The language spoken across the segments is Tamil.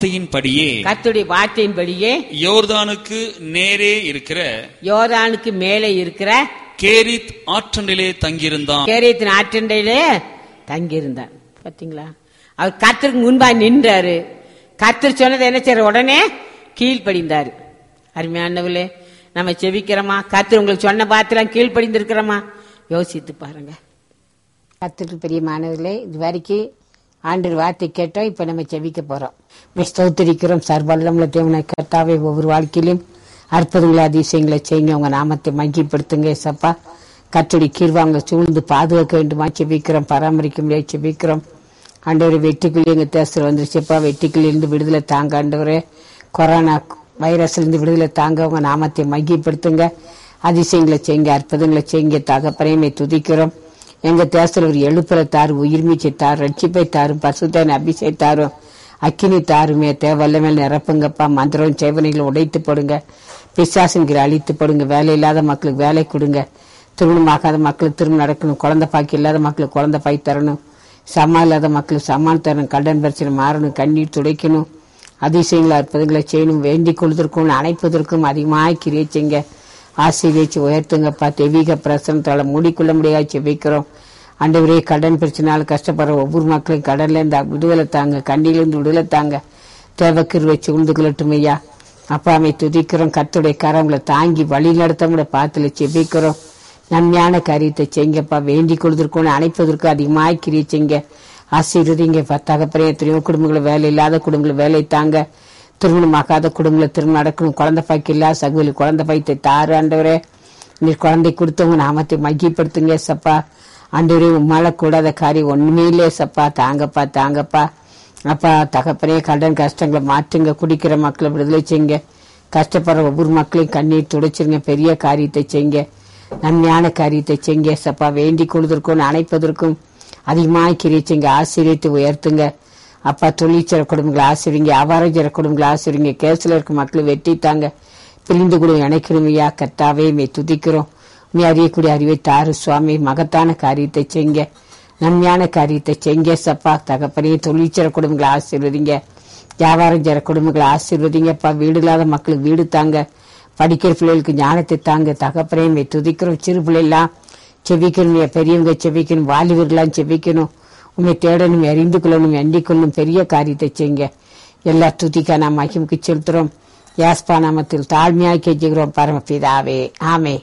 வார்த்தையின்படியே கர்த்தருடைய வார்த்தையின்படியே யோர்தானுக்கு நேரே இருக்கிற யோர்தானுக்கு மேலே இருக்கிற கேரித் ஆற்றண்டிலே தங்கியிருந்தான் கேரியத்தின் ஆற்றண்டையிலே தங்கியிருந்தார் பாத்தீங்களா அவர் கர்த்தருக்கு முன்பாக நின்றாரு கர்த்தர் சொன்னதை என்ன செய்யற உடனே கீழ்ப்படிந்தாரு அருமையானவர்களே நம்ம செபிக்கிறோமா கர்த்தர் உங்களுக்கு சொன்ன பாத்திரம் கீழ்ப்படிந்திருக்கிறோமா யோசித்து பாருங்க கர்த்தருக்கு பெரிய மாணவர்களே இது வரைக்கும் ஆண்டு வார்த்தை கேட்டோம் இப்ப நம்ம செபிக்க போறோம் உம்மை ஸ்தோத்திரிக்கிறோம் சர்வல்லமுள்ள தேவனை கர்த்தாவே ஒவ்வொரு வாழ்க்கையிலும் அற்புதங்களை அதிசயங்களை செய்யுங்க உங்க நாமத்தை மகிப்படுத்துங்க சப்பா கத்தடி கீழ்வாங்க சூழ்ந்து பாதுகாக்க வேண்டுமா செபிக்கிறோம் பராமரிக்க முடியாது செபிக்கிறோம் ஆண்டவரே வெட்டிக்குள்ளி எங்க தேசத்தில் வந்துருச்சுப்பா வெட்டிக்குள்ளி இருந்து விடுதலை தாங்க ஆண்டவரே கொரோனா வைரஸ்ல இருந்து விடுதலை தாங்க உங்க நாமத்தை மகிப்படுத்துங்க அதிசயங்களை செய்யுங்க அற்புதங்களை செய்யுங்க தகப்பனையுமே துதிக்கிறோம் எங்க தேசத்தில் ஒரு எழுப்புற தாரு உயிர்மீச்சை தாரு ரட்சிப்பை தாரும் பசுத்தன் அபிஷேக தாரும் அக்கினி தாருமே தேவல்ல மேல் நிரப்புங்கப்பா மந்திரம் சேவனைகளை உடைத்து போடுங்க பிசாசுங்கிற அழித்து போடுங்க வேலை இல்லாத மக்களுக்கு வேலை கொடுங்க திருமணமாகாத மக்களுக்கு திருமணம் நடக்கணும் குழந்தை பாக்கி இல்லாத மக்களுக்கு குழந்தை பாய் தரணும் சம்மா இல்லாத மக்களுக்கு சம்மான் தரணும் கடன் பிரச்சனை மாறணும் கண்ணீர் துடைக்கணும் அதிசயங்களை அற்புதங்களை செய்யணும் வேண்டிக் கொள்வதற்கும் அணைப்பதற்கும் அதிகமாக கிரியை செய்யுங்க ஆசீர்வதிச்சு உயர்த்துங்கப்பா தெய்வீக பிரசனத்தால மூடிக்கொள்ள முடியாது செபிக்கிறோம் ஆண்டவரே கடன் பிரச்சனால கஷ்டப்படுற ஒவ்வொரு மக்களையும் கடன்ல இருந்து விடுதலை தாங்க கண்ணிலிருந்து விடுதலை தாங்க தேவக்கிரு வச்சு உண்டு கொள்ளட்டும் ஐயா அப்பாமை துதிக்கிறோம் கத்துடைய கரங்களை தாங்கி வழி நடத்தவங்கள பார்த்துல செபிக்கிறோம் நன்மையான காரியத்தை செய்யுங்கப்பா வேண்டிக் கொள்வதற்கும் அணைப்பதற்கும் அதிகமாக கிரியை செய்யுங்க ஆசீர்வதிங்க தகப்பறே எத்தனையோ குடும்பங்களை வேலை இல்லாத குடும்பங்களை வேலை தாங்க திருமணமாகாத குடும்பங்களை திருமணம் நடக்கணும் குழந்தை பாய்க்கு இல்லாத சகுலி குழந்தை பாய்த்தை தாரு ஆண்டவரே நீர் குழந்தை கொடுத்தவங்க நாமத்தை மையப்படுத்துங்க சப்பா ஆண்டவரே உம்மால கூடாத காரியம் ஒண்ணுமே இல்லையே சப்பா தாங்கப்பா தாங்கப்பா அப்பா தகப்பனே கடன் கஷ்டங்களை மாற்றுங்க குடிக்கிற மக்களை விடுதலை செய்யுங்க கஷ்டப்படுற ஒவ்வொரு மக்களையும் கண்ணீர் துடைச்சிருங்க பெரிய காரியத்தை செய்யுங்க நன்மையான காரியத்தை செய்யுங்க சப்பா வேண்டிக் கொள்வதற்கும் அணைப்பதற்கும் அதிகமாக கிரிச்சிங்க ஆசிரியத்தை உயர்த்துங்க அப்பா தொழிற்சர குடும்பங்களை ஆசிரிங்க வியாபாரஞ்சர குடும்பங்களை ஆசிரிங்க கேஸ்ல இருக்க மக்களை வெட்டித்தாங்க பிரிந்து கூட இணைக்கணுமையா கத்தாவே மே துதிக்கிறோம் நீ அறியக்கூடிய அறிவை தாரு சுவாமி மகத்தான காரியத்தை செய்ங்க நன்மையான காரியத்தை செய்ங்க சப்பா தகப்பனே தொழிற்சர குடும்பங்களை ஆசீர்வதிங்க வியாபாரம் செய்கிற குடும்பங்களை ஆசீர்வதிங்கப்பா வீடு இல்லாத மக்களுக்கு வீடு தாங்க படிக்கிற பிள்ளைகளுக்கு ஞானத்தை தாங்க தகப்பனே மே துதிக்கிறோம் சிறு பிள்ளைலாம் செவிக்கணும் பெரியவங்க செவிக்கணும் வாலிபர்கள்லாம் செவிக்கணும் உண்மை தேடணும் அறிந்து கொள்ளணும் எண்ணிக் கொள்ளணும் பெரிய காரியத்தை செய்யுங்க எல்லா துதிக்கா நாம் மகிமுக்கு செலுத்துறோம் யாஸ்பா நாமத்தில் தாழ்மையாய் கெஞ்சுகிறோம் பரமபிதாவே ஆமே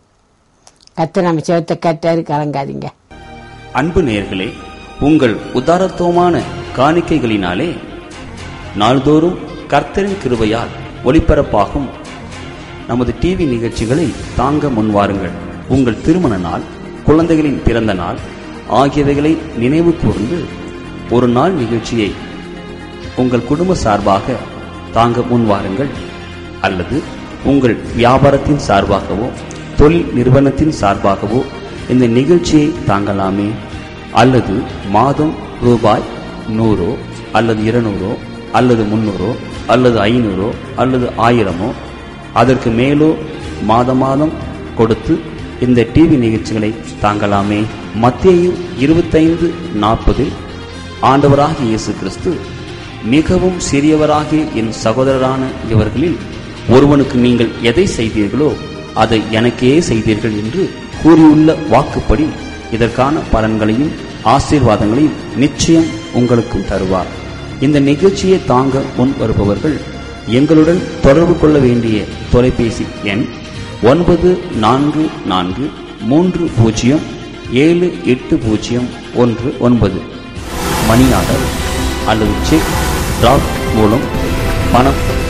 கத்த நம்ம சேர்த்த கட்டாரு கலங்காதீங்க அன்பு நேயர்களே உங்கள் உதாரத்துவமான காணிக்கைகளினாலே நாள்தோறும் கர்த்தரின் கிருபையால் ஒளிபரப்பாகும் நமது டிவி நிகழ்ச்சிகளை தாங்க முன்வாருங்கள் உங்கள் திருமண நாள் குழந்தைகளின் பிறந்த நாள் ஆகியவைகளை நினைவு கூர்ந்து ஒரு நாள் நிகழ்ச்சியை உங்கள் குடும்ப சார்பாக தாங்க முன்வாருங்கள் அல்லது உங்கள் வியாபாரத்தின் சார்பாகவோ தொழில் நிறுவனத்தின் சார்பாகவோ இந்த நிகழ்ச்சியை தாங்கலாமே அல்லது மாதம் ரூபாய் நூறோ அல்லது இருநூறோ அல்லது முன்னூறோ அல்லது ஐநூறோ அல்லது ஆயிரமோ அதற்கு மேலோ மாத மாதம் கொடுத்து இந்த டிவி நிகழ்ச்சிகளை தாங்கலாமே மத்திய இருபத்தைந்து நாற்பதில் ஆண்டவராகிய இயேசு கிறிஸ்து மிகவும் சிறியவராகிய என் சகோதரரான இவர்களில் ஒருவனுக்கு நீங்கள் எதை செய்தீர்களோ அதை எனக்கே செய்தீர்கள் என்று கூறியுள்ள வாக்குப்படி இதற்கான பலன்களையும் ஆசீர்வாதங்களையும் நிச்சயம் உங்களுக்கும் தருவார் இந்த நிகழ்ச்சியை தாங்க முன் வருபவர்கள் எங்களுடன் தொடர்பு கொள்ள வேண்டிய தொலைபேசி எண் ஒன்பது நான்கு நான்கு மூன்று பூஜ்ஜியம் ஏழு எட்டு பூஜ்ஜியம் ஒன்று ஒன்பது மணி ஆர்டர் அல்லது செக் டிராப் மூலம் பணம்